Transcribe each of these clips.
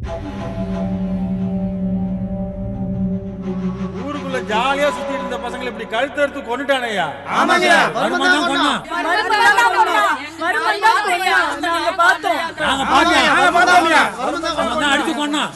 ஊருக்குள்ள ஜாலியா சுத்திட்டு இருந்த பசங்களை இப்படி கழுத்து எடுத்து கொண்டுட்டானேயா ஆமாங்கய்யா. வருமானம் தான் கொன்னோம். நாங்க பார்த்தோம் நாங்க பார்த்தோம். நாங்க பார்த்தோம்யா. அவன் தான் அடிச்சு கொன்னான்.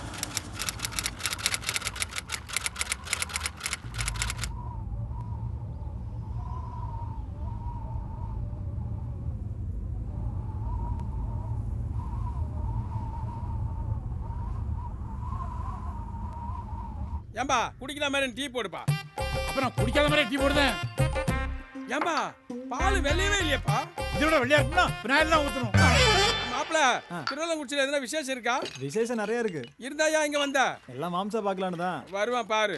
ஏம்பா குடிக்கிற மாதிரி டீ போடுப்பா அப்புறம் குடிக்காத மாதிரி டீ போடுதேன் ஏம்பா பால் வெள்ளையவே இல்லையாப்பா இதோட வெள்ளையா இருக்குன்னா விநாயகர் தான் ஊத்தணும் மாப்பிள திருவள்ளங்குறிச்சியில் எதனா விசேஷம் இருக்கா விசேஷம் நிறைய இருக்கு இருந்தாயா இங்க வந்த எல்லாம் மாம்சா பார்க்கலான்னு தான் வருவான் பாரு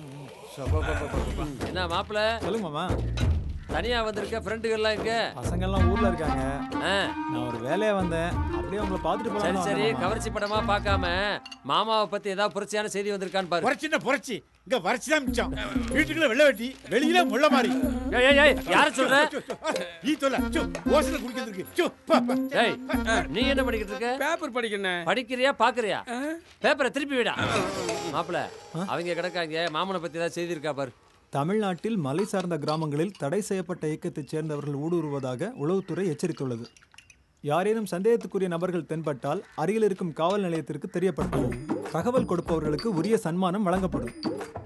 என்ன மாப்பிள சொல்லுங்க மாமா தனியா வந்திருக்க ஃப்ரெண்டுகள்லாம் இங்க பசங்கெல்லாம் ஊர்ல இருக்காங்க ஆ, நான் ஒரு வேலையா வந்தேன் அப்படியே உங்களை பார்த்துட்டு சரி போலாம் சரி கவர்ச்சி படமா பார்க்காம மாமாவை பத்தி ஏதாவது புரட்சியான செய்தி வந்திருக்கான்னு பாரு புரட்சின்னா புரட்சி இங்க வறட்சி தான் மிச்சம் வீட்டுக்குள்ள வெள்ளை வெட்டி வெளியில முள்ள மாதிரி ஏய் ஏய், ஏய் யார சொல்ற நீ சொல்ல சு ஓசல குடிக்கிறதுக்கு சு பா, பா. ஏய் நீ என்ன படிக்கிட்டு இருக்க பேப்பர் படிக்கணும் படிக்கிறியா பாக்குறியா பேப்பரை திருப்பி விடா மாப்பிள அவங்க கிடக்காங்க மாமனை பத்தி ஏதாவது செய்தி இருக்கா பாரு தமிழ்நாட்டில் மலை சார்ந்த கிராமங்களில் தடை செய்யப்பட்ட இயக்கத்தைச் சேர்ந்தவர்கள் ஊடுருவதாக உளவுத்துறை எச்சரித்துள்ளது யாரேனும் சந்தேகத்துக்குரிய நபர்கள் தென்பட்டால் அருகில் இருக்கும் காவல் நிலையத்திற்கு தெரியப்படுத்தவும் தகவல் கொடுப்பவர்களுக்கு உரிய சன்மானம் வழங்கப்படும்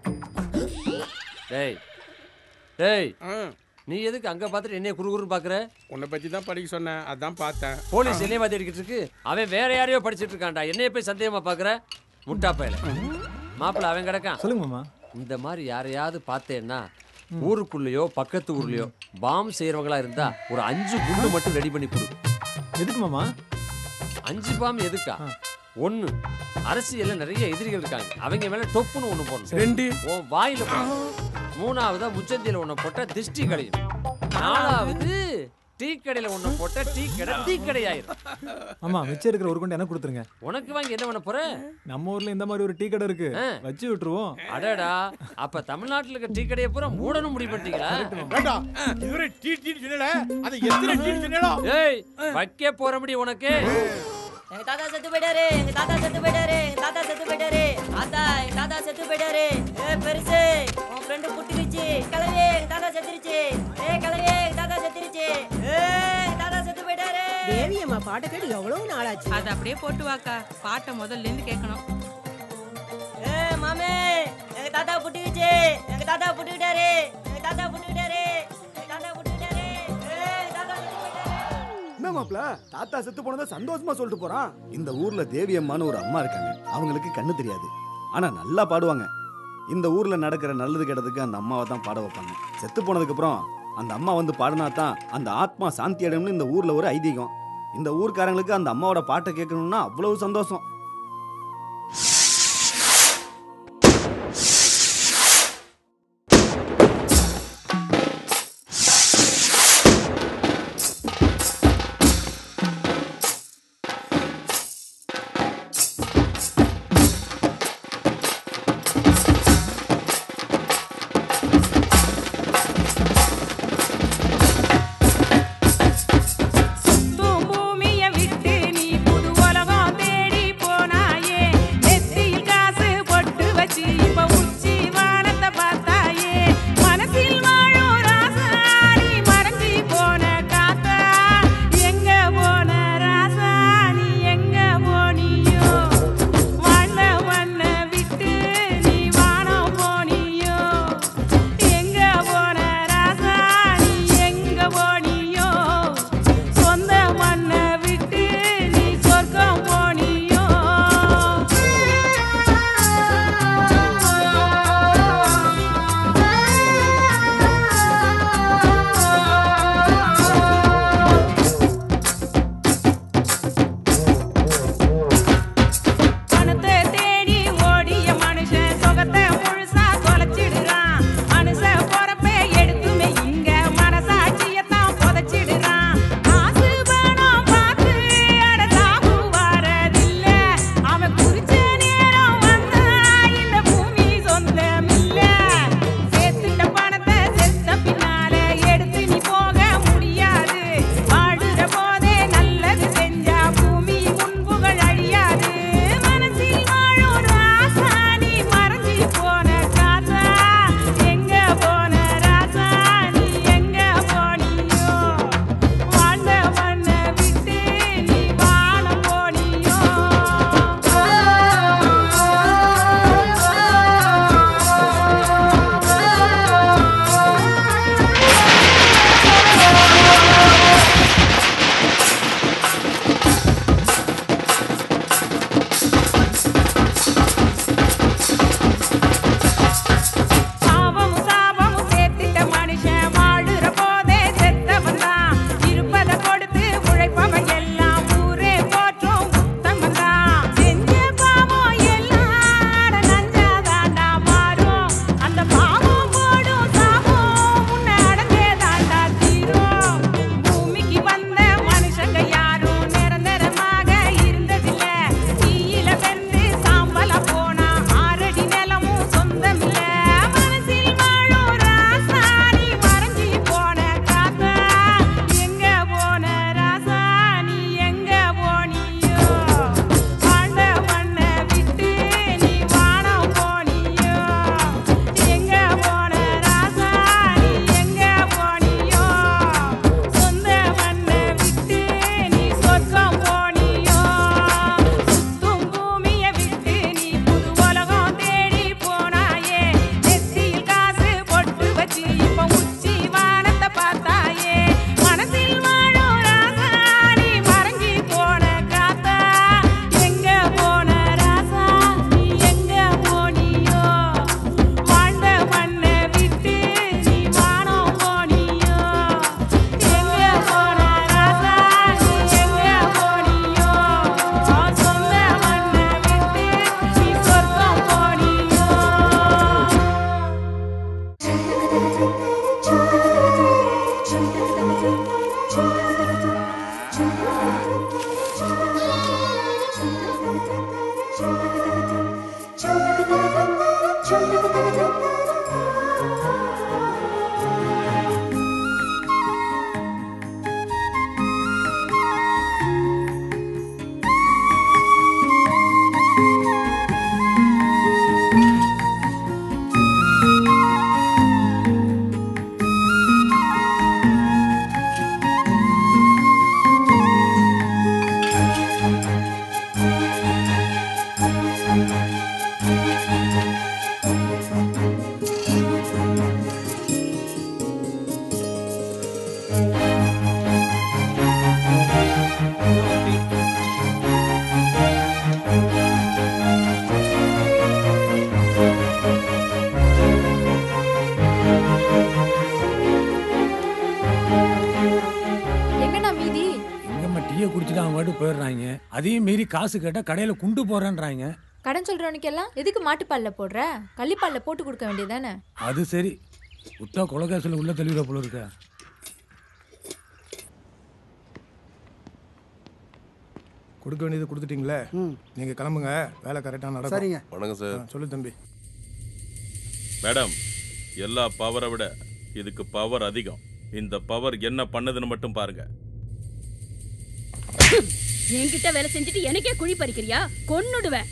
டேய் டேய் ஆ, நீ எதுக்கு அங்க பார்த்துட்டு என்னைய குறுகுறுன்னு பாக்குற உன்னை பத்தி தான் படிக்க சொன்னேன் அதான் பார்த்தேன் போலீஸ் என்னைய பார்த்து அடிக்கிட்டு இருக்கு அவன் வேற யாரையோ படிச்சிட்டு இருக்கான்டா என்னைய போய் சந்தேகமா பாக்குற முட்டா பயல மாப்பிள அவன் கிடக்கான் சொல்லுங்க மாமா இந்த மாதிரி யாரையாவது பார்த்தேன்னா ஊருக்குள்ளேயோ பக்கத்து ஊர்லயோ பாம் செய்யறவங்களா இருந்தா ஒரு அஞ்சு குண்டு மட்டும் ரெடி பண்ணி கொடு எதுக்கு மாமா அஞ்சு பாம் எதுக்கா ஒண்ணு அரசியல்ல நிறைய எதிரிகள் இருக்காங்க அவங்க மேல டொப்புன்னு ஒண்ணு போடணும் ரெண்டு உன் வாயில போடணும். மூணாவதா முச்சந்தியில ஒண்ணு போட்டா திஷ்டி கழியும் நாலாவது டீ கடையில ஒண்ணு போட்டா டீ கடை டீ கடையாயிரும் ஆமா மிச்சம் இருக்கிற ஒரு கொண்டு எனக்கு கொடுத்துருங்க உனக்கு வாங்கி என்ன பண்ண போற நம்ம ஊர்ல இந்த மாதிரி ஒரு டீ கடை இருக்கு ஆ. வச்சு விட்டுருவோம் அடடா அப்ப தமிழ்நாட்டுல இருக்க டீ கடையை பூரா மூடணும் முடிவு பண்ணிட்டீங்களா வேண்டாம் இதுவரை டீ டீன்னு சொன்னல அதை எத்தனை டீ சொன்னேனோ ஏய் வைக்க போற முடியும் உனக்கு எங்க தாத்தா செத்து போயிட்டாரு எங்க தாத்தா செத்து போயிட்டாரு எங்க தாத்தா செத்து போயிட்டாரு தாத்தா எங்க தாத்தா செத்து போயிட்டாரு ஏ பெருசு உன் ஃப்ரெண்டு புட்டுக்குச்சு கிளவி எங்க தாத்தா செத்துருச்சு ஏ கிளவி எங்க தாத்தா செத்துருச்சு ஏ எங்க தாத்தா செத்து போயிட்டாரு தேவியம்மா பாட்டு கேட்டு எவ்வளவு நாளாச்சு அதை அப்படியே போட்டு வாக்கா பாட்டை முதல்ல இருந்து கேட்கணும் ஏ மாமே எங்க தாத்தா புட்டுக்குச்சு எங்க தாத்தா புட்டுக்கிட்டாரு எங்க தாத்தா புட்டுக்கிட்டாரு எங்க தாத்தா புட்டுக்கிட்டாரு ஏ எங்க தாத்தா செத்து போயிட்டாரு என்ன மாப்ள தாத்தா செத்து போனதை சந்தோஷமா சொல்லிட்டு போறான் இந்த ஊர்ல தேவி அம்மான்னு ஒரு அம்மா இருக்காங்க அவங்களுக்கு கண்ணு தெரியாது ஆனா நல்லா பாடுவாங்க இந்த ஊர்ல நடக்கிற நல்லது கெட்டதுக்கு அந்த அம்மாவை தான் பாட வைப்பாங்க செத்து போனதுக்கு அப்புறம் அந்த அம்மா வந்து பாடினா தான் அந்த ஆத்மா சாந்தி அடையும்னு இந்த ஊர்ல ஒரு ஐதீகம் இந்த ஊர்க்காரங்களுக்கு அந்த அம்மாவோட பாட்டை கேட்கணும்னா அவ்வளவு சந்தோஷம் பூமிய விட்டு நீ புது உலகம் தேடி போ எங்கண்ணா மீதி எங்கம்மா டீயை குடிச்சிட்டு அவங்க பாட்டு போயிடுறாங்க அதையும் மீறி காசு கேட்டா கடையில குண்டு போறேன்றாங்க கடன் சொல்றவனுக்கெல்லாம் எதுக்கு மாட்டுப்பால்ல போடுற கள்ளிப்பால்ல போட்டு கொடுக்க வேண்டியதானே அது சரி விட்டா கொலகாசில் உள்ள தெளிவிட போல இருக்க கொடுக்க வேண்டியது கொடுத்துட்டீங்களே நீங்க கிளம்புங்க வேலை கரெக்டா நடக்கும் சரிங்க வணக்கம் சார் சொல்லு தம்பி மேடம் எல்லா பவரை விட இதுக்கு பவர் அதிகம் இந்த பவர் என்ன பண்ணுதுன்னு மட்டும் பாருங்க என்கிட்ட வேலை செஞ்சுட்டு எனக்கே குழி பறிக்கிறியா கொன்னுடுவேன்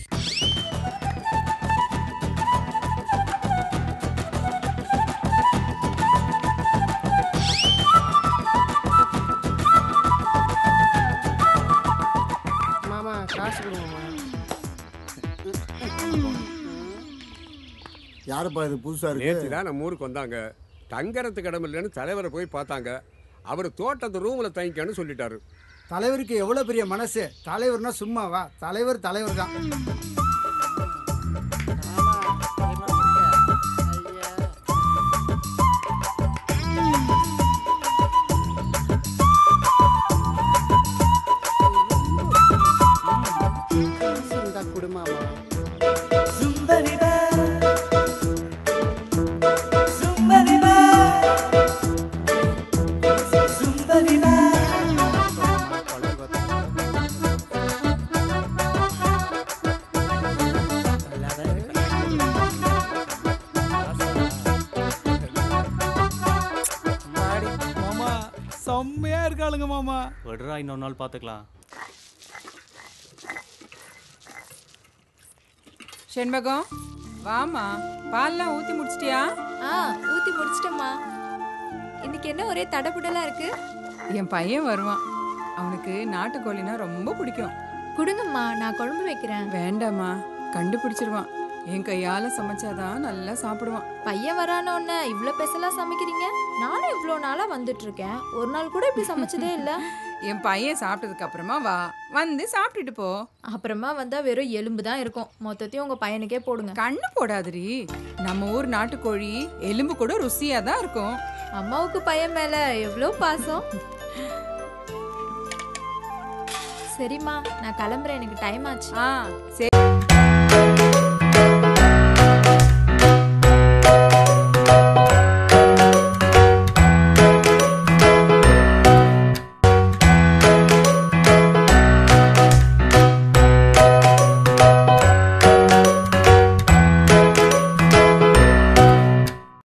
மாமா காசு கொடுங்க யாருப்பா இது புதுசா நேற்று தான் நம்ம ஊருக்கு வந்தாங்க தங்கறதுக்கு இடம் இல்லைன்னு தலைவரை போய் பார்த்தாங்க அவர் தோட்டத்து ரூமில் தங்கிக்கன்னு சொல்லிட்டாரு தலைவருக்கு எவ்வளவு பெரிய மனசு தலைவர்னா சும்மாவா தலைவர் தலைவர் தான் இந்த குடும்பமா மாமா செம்மையா இருக்காளுங்க மாமா விடுறா இன்னொரு நாள் பார்த்துக்கலாம் செண்பகம் வாமா பால்லாம் ஊத்தி முடிச்சிட்டியா ஆ ஊத்தி முடிச்சிட்டேம்மா இன்னைக்கு என்ன ஒரே தடபுடலா இருக்கு என் பையன் வருவான் அவனுக்கு நாட்டுக்கோழினா ரொம்ப பிடிக்கும் கொடுங்கம்மா நான் குழம்பு வைக்கிறேன் வேண்டாம்மா கண்டுபிடிச்சிருவான் என் கையால சமைச்சாதான் நல்லா சாப்பிடுவான் பையன் வரானோன்னு இவ்ளோ பெசலா சமைக்கிறீங்க நானும் இவ்ளோ நாளா வந்துட்டு இருக்கேன் ஒரு நாள் கூட இப்படி சமைச்சதே இல்ல என் பையன் சாப்பிட்டதுக்கு அப்புறமா வா வந்து சாப்பிட்டுட்டு போ அப்புறமா வந்தா வெறும் எலும்பு தான் இருக்கும் மொத்தத்தையும் உங்க பையனுக்கே போடுங்க கண்ணு போடாதடி நம்ம ஊர் நாட்டுக்கோழி எலும்பு கூட ருசியா தான் இருக்கும் அம்மாவுக்கு பையன் மேல எவ்வளோ பாசம் சரிம்மா நான் கிளம்புறேன் எனக்கு டைம் ஆச்சு ஆ சரி